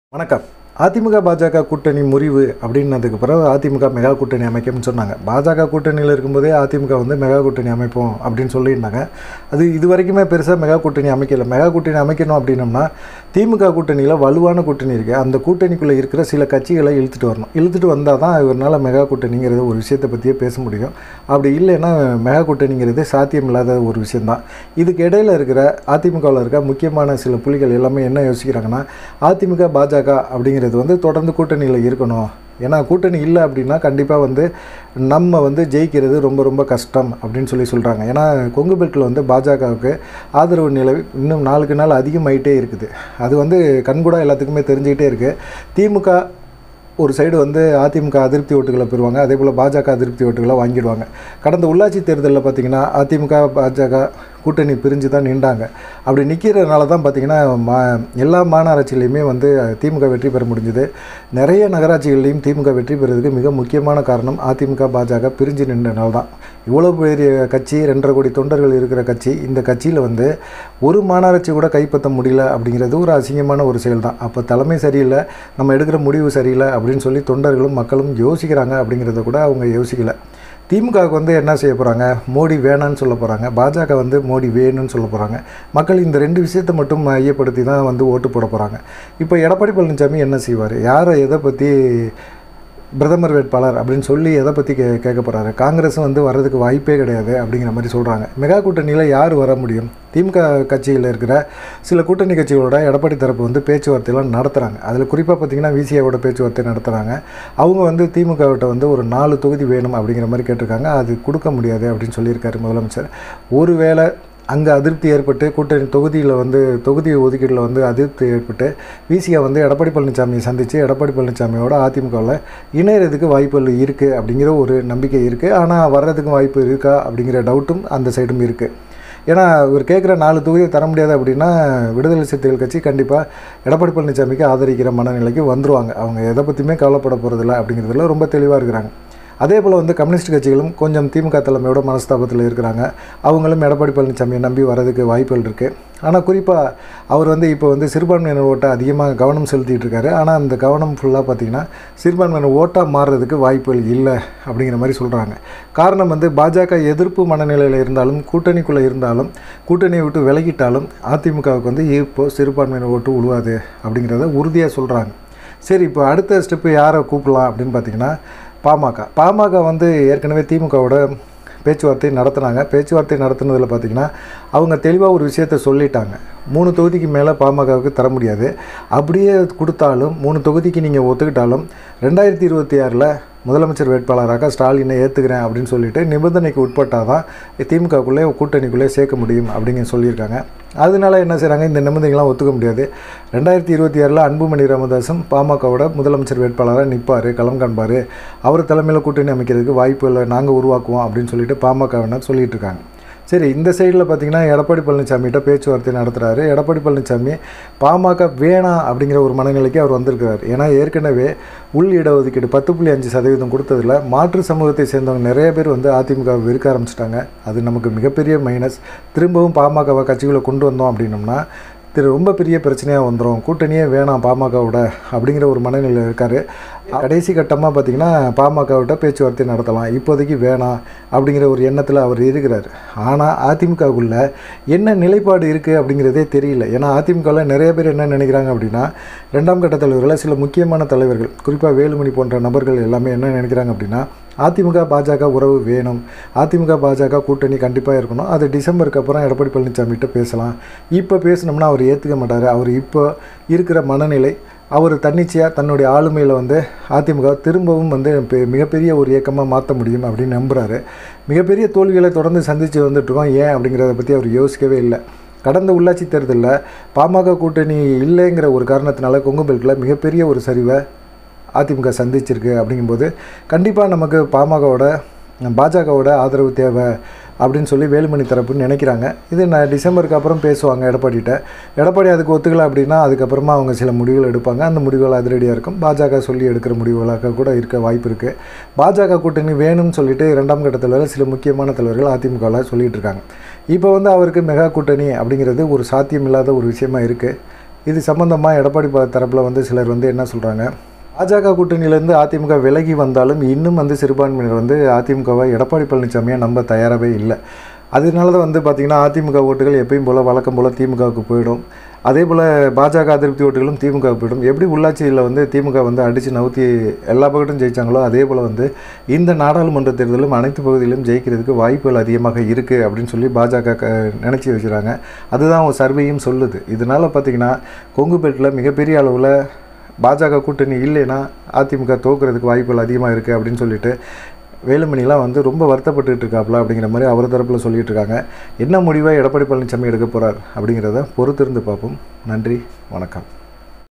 வணக்கம் அதிமுக பாஜக கூட்டணி முறிவு அப்படின்னதுக்கு பிறகு அதிமுக மெகா கூட்டணி அமைக்கும்னு சொன்னாங்க பாஜக கூட்டணியில் இருக்கும்போதே அதிமுக வந்து மெகா கூட்டணி அமைப்போம் அப்படின்னு சொல்லியிருந்தாங்க அது இது வரைக்குமே பெருசாக மெகா கூட்டணி அமைக்கல மெகா கூட்டணி அமைக்கணும் அப்படின்னம்னா திமுக கூட்டணியில் வலுவான கூட்டணி இருக்குது அந்த கூட்டணிக்குள்ளே இருக்கிற சில கட்சிகளை இழுத்துட்டு வரணும் இழுத்துட்டு வந்தால் தான் இவரால் மெகா கூட்டணிங்கிறது ஒரு விஷயத்தை பற்றியே பேச முடியும் அப்படி இல்லைன்னா மெகா கூட்டணிங்கிறது சாத்தியம் இல்லாத ஒரு விஷயந்தான் இதுக்கு இடையில இருக்கிற அதிமுகவில் இருக்க முக்கியமான சில புள்ளிகள் எல்லாமே என்ன யோசிக்கிறாங்கன்னா அதிமுக பாஜக அப்படிங்கிறது வந்து தொடர்ந்து கூட்டணியில் இருக்கணும் ஏன்னா கூட்டணி இல்லை அப்படின்னா கண்டிப்பாக வந்து நம்ம வந்து ஜெயிக்கிறது ரொம்ப ரொம்ப கஷ்டம் அப்படின்னு சொல்லி சொல்கிறாங்க ஏன்னா கொங்கு பெல்ட்டில் வந்து பாஜகவுக்கு ஆதரவு நிலை இன்னும் நாளுக்கு நாள் அதிகமாயிட்டே இருக்குது அது வந்து கண்கூடாக எல்லாத்துக்குமே தெரிஞ்சுக்கிட்டே இருக்குது திமுக ஒரு சைடு வந்து அதிமுக அதிருப்தி ஓட்டுகளை பெறுவாங்க அதே போல் பாஜக அதிருப்தி ஓட்டுகளை வாங்கிடுவாங்க கடந்த உள்ளாட்சி தேர்தலில் பார்த்திங்கன்னா அதிமுக பாஜக கூட்டணி பிரிஞ்சு தான் நின்றாங்க அப்படி நிற்கிறதுனால தான் பார்த்திங்கன்னா மா எல்லா மாநகராட்சியிலையுமே வந்து திமுக வெற்றி பெற முடிஞ்சுது நிறைய நகராட்சிகள்லையும் திமுக வெற்றி பெறுறதுக்கு மிக முக்கியமான காரணம் அதிமுக பாஜக பிரிஞ்சு நின்றனால தான் இவ்வளோ பெரிய கட்சி ரெண்டரை கோடி தொண்டர்கள் இருக்கிற கட்சி இந்த கட்சியில் வந்து ஒரு மாநகராட்சி கூட கைப்பற்ற முடியல அப்படிங்கிறது ஒரு அசிங்கமான ஒரு செயல் தான் அப்போ தலைமை சரியில்லை நம்ம எடுக்கிற முடிவு சரியில்லை அப்படின்னு சொல்லி தொண்டர்களும் மக்களும் யோசிக்கிறாங்க அப்படிங்கிறத கூட அவங்க யோசிக்கலை திமுகவுக்கு வந்து என்ன செய்ய போகிறாங்க மோடி வேணான்னு சொல்ல போகிறாங்க பாஜக வந்து மோடி வேணும்னு சொல்ல போகிறாங்க மக்கள் இந்த ரெண்டு விஷயத்தை மட்டும் மையப்படுத்தி தான் வந்து ஓட்டு போட போகிறாங்க இப்போ எடப்பாடி பழனிசாமி என்ன செய்வார் யாரை எதை பற்றி பிரதமர் வேட்பாளர் அப்படின்னு சொல்லி எதை பற்றி கே கேட்க போகிறாரு காங்கிரஸும் வந்து வர்றதுக்கு வாய்ப்பே கிடையாது அப்படிங்கிற மாதிரி சொல்கிறாங்க மெகா கூட்டணியில் யார் வர முடியும் திமுக கட்சியில் இருக்கிற சில கூட்டணி கட்சிகளோட எடப்பாடி தரப்பு வந்து பேச்சுவார்த்தையெல்லாம் நடத்துகிறாங்க அதில் குறிப்பாக பார்த்திங்கன்னா விசிஐயோட பேச்சுவார்த்தை நடத்துகிறாங்க அவங்க வந்து திமுகவிட்ட வந்து ஒரு நாலு தொகுதி வேணும் அப்படிங்கிற மாதிரி கேட்டிருக்காங்க அது கொடுக்க முடியாது அப்படின்னு சொல்லியிருக்காரு முதலமைச்சர் ஒருவேளை அங்கே அதிருப்தி ஏற்பட்டு கூட்டணி தொகுதியில் வந்து தொகுதி ஒதுக்கீட்டில் வந்து அதிருப்தி ஏற்பட்டு விசியை வந்து எடப்பாடி பழனிசாமியை சந்தித்து எடப்பாடி பழனிசாமியோட அதிமுகவில் இணையறதுக்கு வாய்ப்புகள் இருக்குது அப்படிங்கிற ஒரு நம்பிக்கை இருக்குது ஆனால் வர்றதுக்கு வாய்ப்பு இருக்கா அப்படிங்கிற டவுட்டும் அந்த சைடும் இருக்குது ஏன்னா இவர் கேட்குற நாலு தொகுதியை தர முடியாது அப்படின்னா விடுதலை சிறுத்தைகள் கட்சி கண்டிப்பாக எடப்பாடி பழனிசாமிக்கு ஆதரிக்கிற மனநிலைக்கு வந்துருவாங்க அவங்க எதை பற்றியுமே கவலைப்பட போகிறதில்ல அப்படிங்கிறதுல ரொம்ப தெளிவாக இருக்கிறாங்க அதே போல் வந்து கம்யூனிஸ்ட் கட்சிகளும் கொஞ்சம் திமுக தலைமையோட மனஸ்தாபத்தில் இருக்கிறாங்க அவங்களும் எடப்பாடி பழனிசாமியை நம்பி வரதுக்கு வாய்ப்புகள் இருக்குது ஆனால் குறிப்பாக அவர் வந்து இப்போ வந்து சிறுபான்மையினர் ஓட்டை அதிகமாக கவனம் செலுத்திட்டு இருக்காரு ஆனால் அந்த கவனம் ஃபுல்லாக பார்த்திங்கன்னா சிறுபான்மையினர் ஓட்டாக மாறுறதுக்கு வாய்ப்புகள் இல்லை அப்படிங்கிற மாதிரி சொல்கிறாங்க காரணம் வந்து பாஜக எதிர்ப்பு மனநிலையில் இருந்தாலும் கூட்டணிக்குள்ளே இருந்தாலும் கூட்டணியை விட்டு விலகிட்டாலும் அதிமுகவுக்கு வந்து இப்போ சிறுபான்மையினர் ஓட்டு உழுவாது அப்படிங்கிறத உறுதியாக சொல்கிறாங்க சரி இப்போ அடுத்த ஸ்டெப்பு யாரை கூப்பிடலாம் அப்படின்னு பார்த்தீங்கன்னா பாமக பாமக வந்து ஏற்கனவே திமுகவோட பேச்சுவார்த்தை நடத்துனாங்க பேச்சுவார்த்தை நடத்துனதில் பார்த்திங்கன்னா அவங்க தெளிவாக ஒரு விஷயத்த சொல்லிட்டாங்க மூணு தொகுதிக்கு மேலே பாமகவுக்கு தர முடியாது அப்படியே கொடுத்தாலும் மூணு தொகுதிக்கு நீங்கள் ஒத்துக்கிட்டாலும் ரெண்டாயிரத்தி இருபத்தி ஆறில் முதலமைச்சர் வேட்பாளராக ஸ்டாலினை ஏற்றுக்கிறேன் அப்படின்னு சொல்லிட்டு நிபந்தனைக்கு உட்பட்டால் தான் திமுகக்குள்ளே கூட்டணிக்குள்ளே சேர்க்க முடியும் அப்படிங்க சொல்லியிருக்காங்க அதனால என்ன செய்கிறாங்க இந்த நிபந்தனைகள்லாம் ஒத்துக்க முடியாது ரெண்டாயிரத்தி இருபத்தி ஆறில் அன்புமணி ராமதாஸும் பாமகவோட முதலமைச்சர் வேட்பாளராக நிற்பார் களம் காண்பார் அவர் தலைமையில் கூட்டணி அமைக்கிறதுக்கு வாய்ப்பு இல்லை நாங்கள் உருவாக்குவோம் அப்படின்னு சொல்லிட்டு பாமகவினர் சொல்லிட்டு இருக்காங்க சரி இந்த சைடில் பார்த்தீங்கன்னா எடப்பாடி பழனிசாமிகிட்ட பேச்சுவார்த்தை நடத்துகிறாரு எடப்பாடி பழனிசாமி பாமக வேணாம் அப்படிங்கிற ஒரு மனநிலைக்கு அவர் வந்திருக்கிறார் ஏன்னா ஏற்கனவே உள் இடஒதுக்கீடு பத்து புள்ளி அஞ்சு சதவீதம் கொடுத்ததில் மாற்று சமூகத்தை சேர்ந்தவங்க நிறைய பேர் வந்து அதிமுக வெறுக்க ஆரம்பிச்சிட்டாங்க அது நமக்கு மிகப்பெரிய மைனஸ் திரும்பவும் பாமகவை கட்சிகளை கொண்டு வந்தோம் அப்படின்னம்னா திரு ரொம்ப பெரிய பிரச்சனையாக வந்துடும் கூட்டணியே வேணாம் பாமகவோட அப்படிங்கிற ஒரு மனநிலையில் இருக்கார் கடைசி கட்டமாக பார்த்திங்கன்னா பாமகவிட்ட பேச்சுவார்த்தை நடத்தலாம் இப்போதைக்கு வேணாம் அப்படிங்கிற ஒரு எண்ணத்தில் அவர் இருக்கிறார் ஆனால் அதிமுகவுக்குள்ள என்ன நிலைப்பாடு இருக்குது அப்படிங்கிறதே தெரியல ஏன்னா அதிமுகவில் நிறைய பேர் என்ன நினைக்கிறாங்க அப்படின்னா ரெண்டாம் கட்ட தலைவர்களில் சில முக்கியமான தலைவர்கள் குறிப்பாக வேலுமணி போன்ற நபர்கள் எல்லாமே என்ன நினைக்கிறாங்க அப்படின்னா அதிமுக பாஜக உறவு வேணும் அதிமுக பாஜக கூட்டணி கண்டிப்பாக இருக்கணும் அது டிசம்பருக்கு அப்புறம் எடப்பாடி பழனிசாமிகிட்ட பேசலாம் இப்போ பேசினோம்னா அவர் ஏற்றுக்க மாட்டார் அவர் இப்போ இருக்கிற மனநிலை அவர் தன்னிச்சையாக தன்னுடைய ஆளுமையில் வந்து அதிமுக திரும்பவும் வந்து பெ- மிகப்பெரிய ஒரு இயக்கமாக மாற்ற முடியும் அப்படின்னு நம்புகிறாரு மிகப்பெரிய தோல்விகளை தொடர்ந்து சந்தித்து வந்துட்டுருக்கோம் ஏன் அப்படிங்கிறத பற்றி அவர் யோசிக்கவே இல்லை கடந்த உள்ளாட்சி தேர்தலில் பாமக கூட்டணி இல்லைங்கிற ஒரு காரணத்தினால கொங்கு பெல்ட்டில் மிகப்பெரிய ஒரு சரிவை அதிமுக சந்திச்சிருக்கு அப்படிங்கும்போது கண்டிப்பாக நமக்கு பாமகவோட பாஜகவோட ஆதரவு தேவை அப்படின்னு சொல்லி வேலுமணி தரப்புன்னு நினைக்கிறாங்க இது நான் டிசம்பருக்கு அப்புறம் பேசுவாங்க எடப்பாடிகிட்ட எடப்பாடி அதுக்கு ஒத்துக்கல அப்படின்னா அதுக்கப்புறமா அவங்க சில முடிவுகள் எடுப்பாங்க அந்த முடிவுகள் அதிரடியாக இருக்கும் பாஜக சொல்லி எடுக்கிற முடிவுகளாக கூட இருக்க வாய்ப்பு இருக்குது பாஜக கூட்டணி வேணும்னு சொல்லிட்டு இரண்டாம் கட்ட தலைவர் சில முக்கியமான தலைவர்கள் அதிமுகவில் சொல்லிட்டு இருக்காங்க இப்போ வந்து அவருக்கு மெகா கூட்டணி அப்படிங்கிறது ஒரு சாத்தியம் இல்லாத ஒரு விஷயமா இருக்குது இது சம்மந்தமாக எடப்பாடி ப- தரப்புல வந்து சிலர் வந்து என்ன சொல்கிறாங்க பாஜக கூட்டணியிலேருந்து அதிமுக விலகி வந்தாலும் இன்னும் வந்து சிறுபான்மையினர் வந்து அதிமுகவை எடப்பாடி பழனிசாமியை நம்ப தயாராகவே இல்லை அதனால தான் வந்து பார்த்திங்கன்னா அதிமுக ஓட்டுகள் எப்பயும் போல் வழக்கம் போல் திமுகவுக்கு போயிடும் அதே போல் பாஜக அதிருப்தி ஓட்டுகளும் திமுக போயிடும் எப்படி உள்ளாட்சியில் வந்து திமுக வந்து அடித்து நவுத்தி எல்லா பக்கட்டும் ஜெயிச்சாங்களோ அதே போல் வந்து இந்த நாடாளுமன்ற தேர்தலும் அனைத்து பகுதியிலும் ஜெயிக்கிறதுக்கு வாய்ப்புகள் அதிகமாக இருக்குது அப்படின்னு சொல்லி பாஜக க நினச்சி வச்சுருக்காங்க அதுதான் அவங்க சர்வேயும் சொல்லுது இதனால் பார்த்திங்கன்னா கொங்குபேட்டில் மிகப்பெரிய அளவில் பாஜக கூட்டணி இல்லைன்னா அதிமுக தோக்குறதுக்கு வாய்ப்புகள் அதிகமாக இருக்குது அப்படின்னு சொல்லிட்டு வேலுமணிலாம் வந்து ரொம்ப வருத்தப்பட்டுட்டு இருக்காப்புல அப்படிங்கிற மாதிரி அவர் தரப்பில் சொல்லிட்டு இருக்காங்க என்ன முடிவை எடப்பாடி பழனிசாமி எடுக்க போகிறார் அப்படிங்கிறத பொறுத்திருந்து பார்ப்போம் நன்றி வணக்கம்